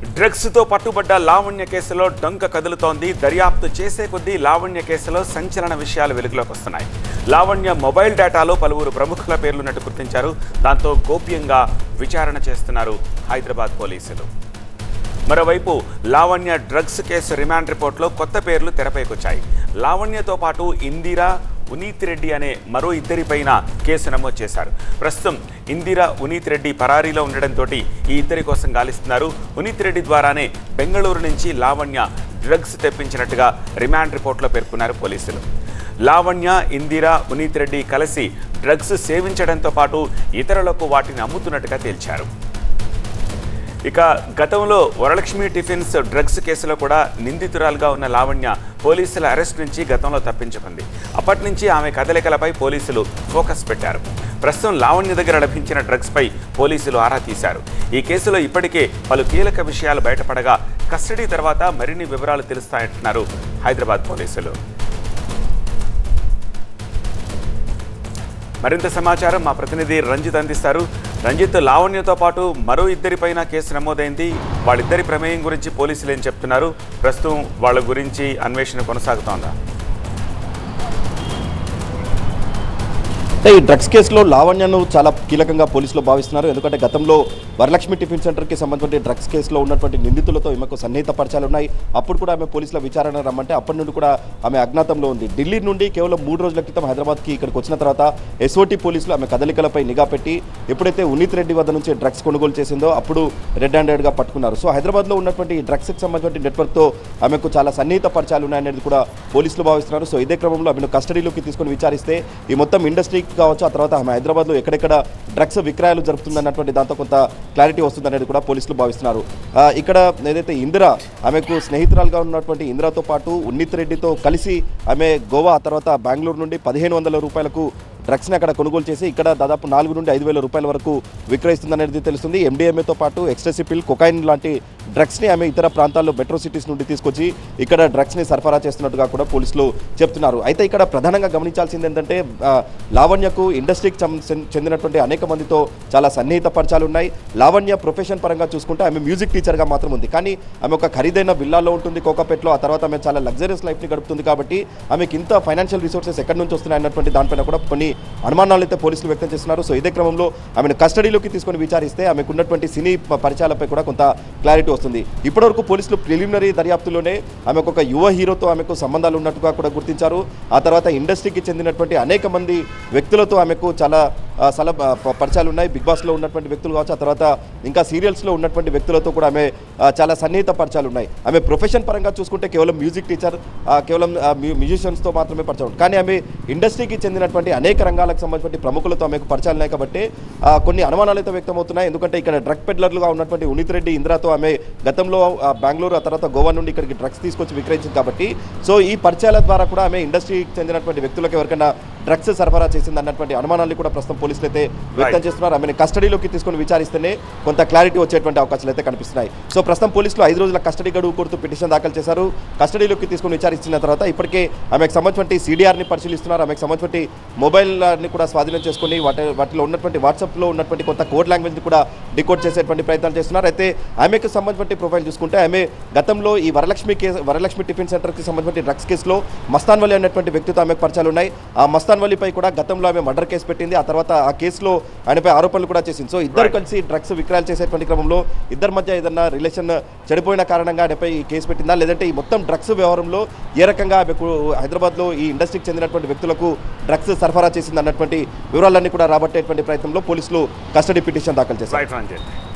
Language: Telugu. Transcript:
డ్రగ్స్తో పట్టుబడ్డ లావణ్య కేసులో డొంక కదులుతోంది దర్యాప్తు చేసే కొద్దీ లావణ్య కేసులో సంచలన విషయాలు వెలుగులోకి వస్తున్నాయి లావణ్య మొబైల్ డేటాలో పలువురు ప్రముఖుల పేర్లున్నట్టు గుర్తించారు దాంతో గోప్యంగా విచారణ చేస్తున్నారు హైదరాబాద్ పోలీసులు మరోవైపు లావణ్య డ్రగ్స్ కేసు రిమాండ్ రిపోర్ట్లో కొత్త పేర్లు తెరపైకొచ్చాయి లావణ్యతో పాటు ఇందిరా ఉనీత్ రెడ్డి అనే మరో ఇద్దరిపైన కేసు నమోదు చేశారు ప్రస్తుతం ఇందిరా ఉనీత్ రెడ్డి పరారీలో ఉండడంతో ఈ ఇద్దరి కోసం గాలిస్తున్నారు ఉనీత్ రెడ్డి ద్వారానే బెంగళూరు నుంచి లావణ్య డ్రగ్స్ తెప్పించినట్టుగా రిమాండ్ రిపోర్ట్లో పేర్కొన్నారు పోలీసులు లావణ్య ఇందిరా ఉనీత్ రెడ్డి కలిసి డ్రగ్స్ సేవించడంతో పాటు ఇతరులకు వాటిని అమ్ముతున్నట్టుగా తేల్చారు ఇక గతంలో వరలక్ష్మి టిఫిన్స్ డ్రగ్స్ కేసులో కూడా నిందితురాలుగా ఉన్న లావణ్య పోలీసుల అరెస్ట్ నుంచి గతంలో తప్పించుకుంది అప్పటి నుంచి ఆమె కదలికలపై పోలీసులు ఫోకస్ పెట్టారు ప్రస్తుతం లావణ్య దగ్గర లభించిన డ్రగ్స్పై పోలీసులు ఆరా తీశారు ఈ కేసులో ఇప్పటికే పలు కీలక విషయాలు బయటపడగా కస్టడీ తర్వాత మరిన్ని వివరాలు తెలుస్తాయంటున్నారు హైదరాబాద్ పోలీసులు మరింత సమాచారం మా ప్రతినిధి రంజిత్ అందిస్తారు రంజిత్ లావణ్యతో పాటు మరో ఇద్దరిపైన కేసు నమోదైంది వాళ్ళిద్దరి ప్రమేయం గురించి పోలీసులు ఏం చెప్తున్నారు ప్రస్తుతం వాళ్ళ గురించి అన్వేషణ కొనసాగుతోందా అంటే ఈ డ్రగ్స్ కేసులో లావణ్యను చాలా కీలకంగా పోలీసులు భావిస్తున్నారు ఎందుకంటే గతంలో వరలక్ష్మి టిఫిన్ సెంటర్కి సంబంధించిన డ్రగ్స్ కేసులో ఉన్నటువంటి నిందితులతో ఈమెకు సన్నిహిత పరిచయాలు ఉన్నాయి అప్పుడు కూడా ఆమె పోలీసుల విచారణ రమ్మంటే అప్పటి నుండి కూడా ఆమె అజ్ఞాతంలో ఉంది ఢిల్లీ నుండి కేవలం మూడు రోజుల క్రితం హైదరాబాద్కి ఇక్కడికి వచ్చిన తర్వాత ఎస్ఓటీ పోలీసులు ఆమె కదలికలపై నిఘా పెట్టి ఎప్పుడైతే ఉనీత్ రెడ్డి వద్ద నుంచి డ్రగ్స్ కొనుగోలు చేసిందో అప్పుడు రెడ్ హ్యాండెడ్గా పట్టుకున్నారు సో హైదరాబాద్లో ఉన్నటువంటి ఈ డ్రగ్స్కి సంబంధించిన నెట్వర్క్తో ఆమెకు చాలా సన్నిహిత పరిచయాలు ఉన్నాయనేది కూడా పోలీసులు భావిస్తున్నారు సో ఇదే క్రమంలో ఆమెను కస్టడీలోకి తీసుకొని విచారిస్తే ఈ మొత్తం ఇండస్ట్రీ కావచ్చు ఆ తర్వాత ఆమె హైదరాబాద్లో ఎక్కడెక్కడ డ్రగ్స్ విక్రయాలు జరుపుతుందన్నటువంటి దాంతో కొంత క్లారిటీ వస్తుందనేది కూడా పోలీసులు భావిస్తున్నారు ఆ, ఇక్కడ ఏదైతే ఇందిర ఆమెకు స్నేహితురాలుగా ఉన్నటువంటి ఇందిరాతో పాటు ఉన్నిత్ రెడ్డితో కలిసి ఆమె గోవా ఆ తర్వాత బెంగళూరు నుండి పదిహేను వందల రూపాయలకు డ్రగ్స్ని అక్కడ కొనుగోలు చేసి ఇక్కడ దాదాపు నాలుగు నుండి ఐదు వేల రూపాయల వరకు విక్రయిస్తుందనేది తెలుస్తుంది ఎండిఎంఏతో పాటు ఎక్స్ట్రెసి పిల్ కొకైన్ లాంటి డ్రగ్స్ని ఆమె ఇతర ప్రాంతాల్లో మెట్రో సిటీస్ నుండి తీసుకొచ్చి ఇక్కడ డ్రగ్స్ని సరఫరా చేస్తున్నట్టుగా కూడా పోలీసులు చెప్తున్నారు అయితే ఇక్కడ ప్రధానంగా గమనించాల్సింది ఏంటంటే ఆ, లావణ్యకు ఇండస్ట్రీకి సం- చెం- చెందినటువంటి అనేక మందితో చాలా సన్నిహిత పరిచయాలు ఉన్నాయి లావణ్య ప్రొఫెషన్ పరంగా చూసుకుంటే ఆమె మ్యూజిక్ టీచర్గా మాత్రం ఉంది కానీ ఆమె ఒక ఖరీదైన విల్లాలో ఉంటుంది కోకాపేట్లో ఆ తర్వాత ఆమె చాలా లగ్జరియస్ లైఫ్ని గడుపుతుంది కాబట్టి ఆమెకి ఇంత ఫైనాన్షియల్ రిసోర్సెస్ ఎక్కడి నుంచి వస్తున్నాయి అన్నటువంటి దానిపైన కూడా కొన్ని అనుమానాలు అయితే పోలీసులు వ్యక్తం చేస్తున్నారు సో ఇదే క్రమంలో ఆమెను కస్టడీలోకి తీసుకొని విచారిస్తే ఆమెకు ఉన్నటువంటి సినీ ప- పరిచయాలపై కూడా కొంత క్లారిటీ వస్తుంది ఇప్పటివరకు పోలీసులు ప్రిలిమినరీ దర్యాప్తులోనే ఆమెకు ఒక యువ హీరోతో ఆమెకు సంబంధాలు ఉన్నట్టుగా కూడా గుర్తించారు ఆ తర్వాత ఇండస్ట్రీకి చెందినటువంటి అనేక మంది వ్యక్తులతో ఆమెకు చాలా ఆ, సల ప- పరిచయాలు ఉన్నాయి బిగ్ బాస్లో ఉన్నటువంటి వ్యక్తులు కావచ్చు ఆ తర్వాత ఇంకా సీరియల్స్లో ఉన్నటువంటి వ్యక్తులతో కూడా ఆమె ఆ, చాలా సన్నిహిత పరిచయాలు ఉన్నాయి ఆమె ప్రొఫెషన్ పరంగా చూసుకుంటే కేవలం మ్యూజిక్ టీచర్ ఆ, కేవలం మ్యూజిషియన్స్తో మాత్రమే పరిచయం ఉంది. కానీ ఆమె ఇండస్ట్రీకి చెందినటువంటి అనేక రంగాలకు సంబంధించిన ప్రముఖులతో ఆమెకు పరిచయాలు ఉన్నాయి కాబట్టి ఆ, కొన్ని అనుమానాలు అయితే వ్యక్తమవుతున్నాయి ఎందుకంటే ఇక్కడ డ్రగ్ పెడ్లర్లుగా ఉన్నటువంటి ఉనిత్ రెడ్డి ఇందిరాతో ఆమె గతంలో ఆ, బెంగళూరు ఆ తర్వాత గోవా నుండి ఇక్కడికి డ్రగ్స్ తీసుకొచ్చి విక్రయించింది కాబట్టి సో ఈ పరిచయాల ద్వారా కూడా ఆమె ఇండస్ట్రీకి చెందినటువంటి వ్యక్తులకు ఎవరికైనా డ్రగ్స్ సరఫరా చేసింది అన్నటువంటి అనుమానాలు కూడా ప్రస్తుతం పోలీసులు అయితే వ్యక్తం Right. చేస్తున్నారు ఆమెను కస్టడీలోకి తీసుకొని విచారిస్తేనే కొంత క్లారిటీ వచ్చేటువంటి అవకాశాలు అయితే కనిపిస్తున్నాయి సో ప్రస్తుతం పోలీసులు ఐదు రోజుల కస్టడీ గడువు కోరుతూ పిటిషన్ దాఖలు చేశారు కస్టడీలోకి తీసుకొని విచారించిన తర్వాత ఇప్పటికే ఆమెకు సంబంధించిన సిడిఆర్ని పరిశీలిస్తున్నారు ఆమెకు సంబంధించిన మొబైల్ని కూడా స్వాధీనం చేసుకొని వాటి వాటిలో ఉన్నటువంటి వాట్సాప్లో ఉన్నటువంటి కొంత కోడ్ లాంగ్వేజ్ని కూడా డికోడ్ చేసేటువంటి ప్రయత్నాలు చేస్తున్నారు అయితే ఆమెకు సంబంధించిన ప్రొఫైల్ చూసుకుంటే ఆమె గతంలో ఈ వరలక్ష్మి కేసు వరలక్ష్మి టిఫిన్ సెంటర్కి సంబంధించిన డ్రగ్స్ కేసులో మస్తాన్ వలి అనేటువంటి వ్యక్తితో ఆమెకు పరిచయాలు ఉన్నాయి ఆ మస్తాన్ వలిపై కూడా గతంలో ఆమె మర్డర్ కేసు పెట్టింది ఆ తర్వాత ఆ కేసులో ఆయనపై ఆరోపణలు కూడా చేసింది సో ఇద్దరు Right. కలిసి డ్రగ్స్ విక్రయాలు చేసేటువంటి క్రమంలో ఇద్దరి మధ్య ఏదన్నా రిలేషన్ చెడిపోయిన కారణంగా ఆయనపై ఈ కేసు పెట్టిందా లేదంటే ఈ మొత్తం డ్రగ్స్ వ్యవహారంలో ఏ రకంగా ఆమెకు హైదరాబాద్లో ఈ ఇండస్ట్రీకి చెందినటువంటి వ్యక్తులకు డ్రగ్స్ సరఫరా చేసింది అన్నటువంటి వివరాలన్నీ కూడా రాబట్టేటువంటి ప్రయత్నంలో పోలీసులు కస్టడీ పిటిషన్ దాఖలు చేశారు రైట్ రంజిత్